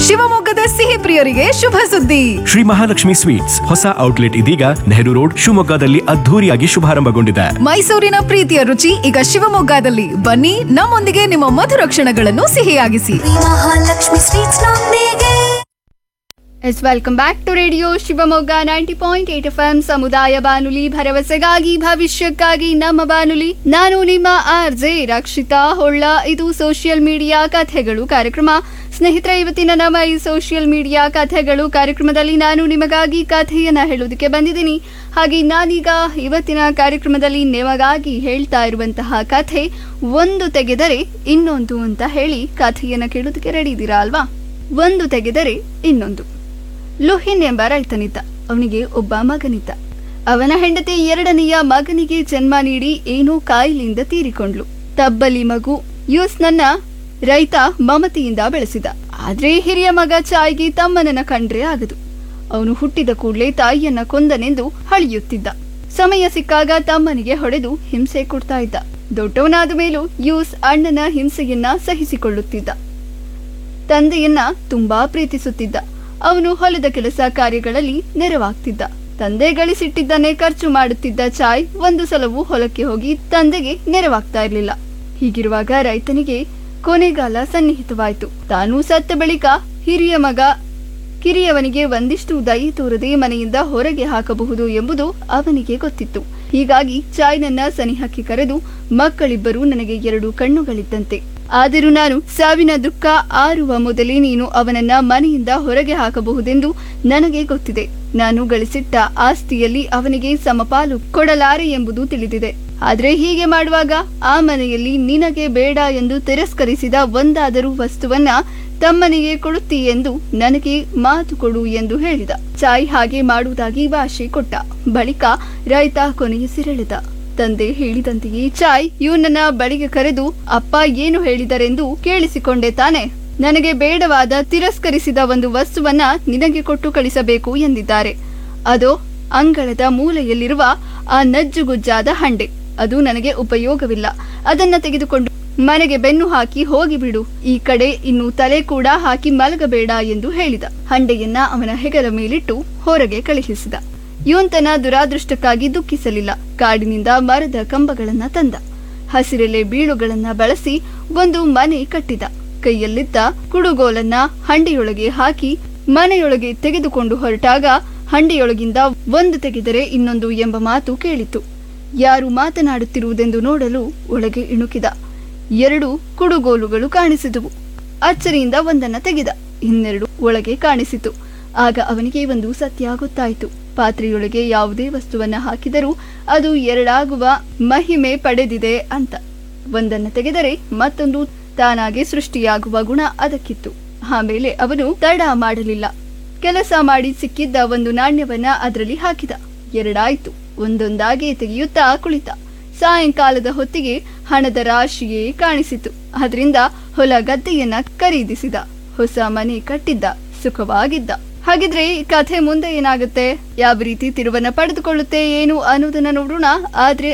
ಶಿವಮೊಗ್ಗದ ಸಿಹಿ ಪ್ರಿಯರಿಗೆ ಶುಭ ಸುದ್ದಿ ಶ್ರೀ ಮಹಾಲಕ್ಷ್ಮಿ ಸ್ವೀಟ್ಸ್ ಹೊಸ ಔಟ್ಲೆಟ್ ಇದೀಗ ನೆಹರು ರೋಡ್ ಶಿವಮೊಗ್ಗದಲ್ಲಿ ಅದ್ಧೂರಿಯಾಗಿ ಶುಭಾರಂಭಗೊಂಡಿದೆ ಮೈಸೂರಿನ ಪ್ರೀತಿಯ ರುಚಿ ಈಗ ಶಿವಮೊಗ್ಗದಲ್ಲಿ ಬನ್ನಿ ನಮ್ಮೊಂದಿಗೆ ನಿಮ್ಮ ಮಧುರ ಕ್ಷಣಗಳನ್ನು ಸಿಹಿಯಾಗಿಸಿ ಮಹಾಲಕ್ಷ್ಮಿ ಸ್ವೀಟ್ಸ್ ನೊಂದಿಗೆ yes welcome back to radio Shivamogga ninety point eight F M ಸಮುದಾಯ ಬಾನುಲಿ ಭರವಸೆಗಾಗಿ ಭವಿಷ್ಯಕ್ಕಾಗಿ ನಮ್ಮ ಬಾನುಲಿ ನಾನು ನಿಮ್ಮ ಆರ್ ಜೆ ರಕ್ಷಿತಾ ಹೊಳ್ಳ ಇದು ಸೋಷಿಯಲ್ ಮೀಡಿಯಾ ಕಥೆಗಳು ಕಾರ್ಯಕ್ರಮ ಸ್ನೇಹಿತರೆ ಇವತ್ತಿನ ನಮ್ಮ ಈ ಸೋಷಿಯಲ್ ಮೀಡಿಯಾ ಕಥೆಗಳು ಕಾರ್ಯಕ್ರಮದಲ್ಲಿ ನಾನು ನಿಮಗಾಗಿ ಕಥೆಯನ್ನ ಹೇಳೋದಕ್ಕೆ ಬಂದಿದ್ದೀನಿ ಹಾಗೆ ನಾನೀಗ ಇವತ್ತಿನ ಕಾರ್ಯಕ್ರಮದಲ್ಲಿ ನಿಮಗಾಗಿ ಹೇಳ್ತಾ ಇರುವಂತಹ ಕಥೆ ಒಂದು ತೆಗೆದರೆ ಇನ್ನೊಂದು ಅಂತ ಹೇಳಿ ಕಥೆಯನ್ನ ಕೇಳೋದಕ್ಕೆ ರೆಡಿ ಇದ್ದೀರಾ ಅಲ್ವಾ ಒಂದು ತೆಗೆದರೆ ಇನ್ನೊಂದು ಲುಹಿನ್ ಎಂಬ ರೈತನಿದ್ದ ಅವನಿಗೆ ಒಬ್ಬ ಮಗನಿದ್ದ ಅವನ ಹೆಂಡತಿ ಎರಡನೆಯ ಮಗನಿಗೆ ಜನ್ಮ ನೀಡಿ ಏನೋ ಕಾಯಿಲೆಯಿಂದ ತೀರಿಕೊಂಡ್ಲು ತಬ್ಬಲಿ ಮಗು ಯೂಸ್ನನ್ನ ರೈತ ಮಮತೆಯಿಂದ ಬೆಳೆಸಿದ ಆದ್ರೆ ಹಿರಿಯ ಮಗ ಚಾಯ್ಗೆ ತಮ್ಮನನ್ನ ಕಂಡ್ರೆ ಆಗದು ಅವನು ಹುಟ್ಟಿದ ಕೂಡಲೇ ತಾಯಿಯನ್ನ ಕೊಂದನೆಂದು ಹಳಿಯುತ್ತಿದ್ದ ಸಮಯ ಸಿಕ್ಕಾಗ ತಮ್ಮನಿಗೆ ಹೊಡೆದು ಹಿಂಸೆ ಕೊಡ್ತಾ ಇದ್ದ ದೊಡ್ಡವನಾದ ಮೇಲೂ ಯೂಸ್ ಅಣ್ಣನ ಹಿಂಸೆಯನ್ನ ಸಹಿಸಿಕೊಳ್ಳುತ್ತಿದ್ದ ತಂದೆಯನ್ನ ತುಂಬಾ ಪ್ರೀತಿಸುತ್ತಿದ್ದ ಅವನು ಹೊಲದ ಕೆಲಸ ಕಾರ್ಯಗಳಲ್ಲಿ ನೆರವಾಗ್ತಿದ್ದ ತಂದೆ ಗಳಿಸಿಟ್ಟಿದ್ದನ್ನೇ ಖರ್ಚು ಮಾಡುತ್ತಿದ್ದ ಚಾಯ್ ಒಂದು ಸಲವೂ ಹೊಲಕ್ಕೆ ಹೋಗಿ ತಂದೆಗೆ ನೆರವಾಗ್ತಾ ಇರಲಿಲ್ಲ ಹೀಗಿರುವಾಗ ರೈತನಿಗೆ ಕೊನೆಗಾಲ ಸನ್ನಿಹಿತವಾಯಿತು ತಾನು ಸತ್ತ ಬಳಿಕ ಹಿರಿಯ ಮಗ ಕಿರಿಯವನಿಗೆ ಒಂದಿಷ್ಟು ದಯೆ ತೋರದೆ ಮನೆಯಿಂದ ಹೊರಗೆ ಹಾಕಬಹುದು ಎಂಬುದು ಅವನಿಗೆ ಗೊತ್ತಿತ್ತು ಹೀಗಾಗಿ ಚಾಯ್ನನ್ನ ಸನಿಹಕ್ಕೆ ಕರೆದು ಮಕ್ಕಳಿಬ್ಬರು ನನಗೆ ಎರಡು ಕಣ್ಣುಗಳಿದ್ದಂತೆ ಆದರೂ ನಾನು ಸಾವಿನ ದುಃಖ ಆರುವ ಮೊದಲೇ ನೀನು ಅವನನ್ನ ಮನೆಯಿಂದ ಹೊರಗೆ ಹಾಕಬಹುದೆಂದು ನನಗೆ ಗೊತ್ತಿದೆ ನಾನು ಗಳಿಸಿಟ್ಟ ಆಸ್ತಿಯಲ್ಲಿ ಅವನಿಗೆ ಸಮಪಾಲು ಕೊಡಲಾರೆ ಎಂಬುದು ತಿಳಿದಿದೆ ಆದ್ರೆ ಹೀಗೆ ಮಾಡುವಾಗ ಆ ಮನೆಯಲ್ಲಿ ನಿನಗೆ ಬೇಡ ಎಂದು ತಿರಸ್ಕರಿಸಿದ ಒಂದಾದರೂ ವಸ್ತುವನ್ನ ತಮ್ಮನಿಗೆ ಕೊಡುತ್ತಿ ಎಂದು ನನಗೆ ಮಾತು ಕೊಡು ಎಂದು ಹೇಳಿದ ಚಾಯ್ ಹಾಗೆ ಮಾಡುವುದಾಗಿ ಭಾಷೆ ಕೊಟ್ಟ ಬಳಿಕ ರೈತ ಕೊನೆಯ ಸಿರಳಿದ ತಂದೆ ಹೇಳಿದಂತೆಯೇ ಚಾಯ್ ಇವನನ್ನ ಬಳಿಗೆ ಕರೆದು ಅಪ್ಪ ಏನು ಹೇಳಿದರೆಂದು ಕೇಳಿಸಿಕೊಂಡೆ ತಾನೆ ನನಗೆ ಬೇಡವಾದ ತಿರಸ್ಕರಿಸಿದ ಒಂದು ವಸ್ತುವನ್ನ ನಿನಗೆ ಕೊಟ್ಟು ಕಳಿಸಬೇಕು ಎಂದಿದ್ದಾರೆ ಅದು ಅಂಗಳದ ಮೂಲೆಯಲ್ಲಿರುವ ಆ ನಜ್ಜುಗುಜ್ಜಾದ ಹಂಡೆ ಅದು ನನಗೆ ಉಪಯೋಗವಿಲ್ಲ ಅದನ್ನ ತೆಗೆದುಕೊಂಡು ಮನೆಗೆ ಬೆನ್ನು ಹಾಕಿ ಹೋಗಿಬಿಡು ಈ ಕಡೆ ಇನ್ನು ತಲೆ ಕೂಡ ಹಾಕಿ ಮಲಗಬೇಡ ಎಂದು ಹೇಳಿದ ಹಂಡೆಯನ್ನ ಅವನ ಹೆಗಲ ಮೇಲಿಟ್ಟು ಹೊರಗೆ ಕಳುಹಿಸಿದ ಯುವಂತನ ದುರಾದೃಷ್ಟಕ್ಕಾಗಿ ದುಃಖಿಸಲಿಲ್ಲ ಕಾಡಿನಿಂದ ಮರದ ಕಂಬಗಳನ್ನ ತಂದ ಹಸಿರೆಲೆ ಬೀಳುಗಳನ್ನ ಬಳಸಿ ಒಂದು ಮನೆ ಕಟ್ಟಿದ ಕೈಯಲ್ಲಿದ್ದ ಕುಡುಗೋಲನ್ನ ಹಂಡೆಯೊಳಗೆ ಹಾಕಿ ಮನೆಯೊಳಗೆ ತೆಗೆದುಕೊಂಡು ಹೊರಟಾಗ ಹಂಡೆಯೊಳಗಿಂದ ಒಂದು ತೆಗೆದರೆ ಇನ್ನೊಂದು ಎಂಬ ಮಾತು ಕೇಳಿತು ಯಾರು ಮಾತನಾಡುತ್ತಿರುವುದೆಂದು ನೋಡಲು ಒಳಗೆ ಇಣುಕಿದ ಎರಡು ಕುಡುಗೋಲುಗಳು ಕಾಣಿಸಿದುವು ಅಚ್ಚರಿಯಿಂದ ಒಂದನ್ನ ತೆಗೆದ ಇನ್ನೆರಡು ಒಳಗೆ ಕಾಣಿಸಿತು ಆಗ ಅವನಿಗೆ ಒಂದು ಸತ್ಯ ಗೊತ್ತಾಯಿತು ಪಾತ್ರೆಯೊಳಗೆ ಯಾವುದೇ ವಸ್ತುವನ್ನ ಹಾಕಿದರೂ ಅದು ಎರಡಾಗುವ ಮಹಿಮೆ ಪಡೆದಿದೆ ಅಂತ ಒಂದನ್ನ ತೆಗೆದರೆ ಮತ್ತೊಂದು ತಾನಾಗೆ ಸೃಷ್ಟಿಯಾಗುವ ಗುಣ ಅದಕ್ಕಿತ್ತು ಆಮೇಲೆ ಅವನು ತಡ ಮಾಡಲಿಲ್ಲ ಕೆಲಸ ಮಾಡಿ ಸಿಕ್ಕಿದ್ದ ಒಂದು ನಾಣ್ಯವನ್ನ ಅದರಲ್ಲಿ ಹಾಕಿದ ಎರಡಾಯ್ತು ಒಂದೊಂದಾಗಿ ತೆಗೆಯುತ್ತಾ ಕುಳಿತ ಸಾಯಂಕಾಲದ ಹೊತ್ತಿಗೆ ಹಣದ ರಾಶಿಯೇ ಕಾಣಿಸಿತು ಅದರಿಂದ ಹೊಲ ಗದ್ದೆಯನ್ನ ಖರೀದಿಸಿದ ಹೊಸ ಮನೆ ಕಟ್ಟಿದ್ದ ಸುಖವಾಗಿದ್ದ ಹಾಗಿದ್ರೆ ಈ ಕಥೆ ಮುಂದೆ ಏನಾಗುತ್ತೆ ಯಾವ ರೀತಿ ತಿರುವನ್ನ ಪಡೆದುಕೊಳ್ಳುತ್ತೆ ಏನು ಅನ್ನೋದನ್ನ ನೋಡೋಣ ಆದ್ರೆ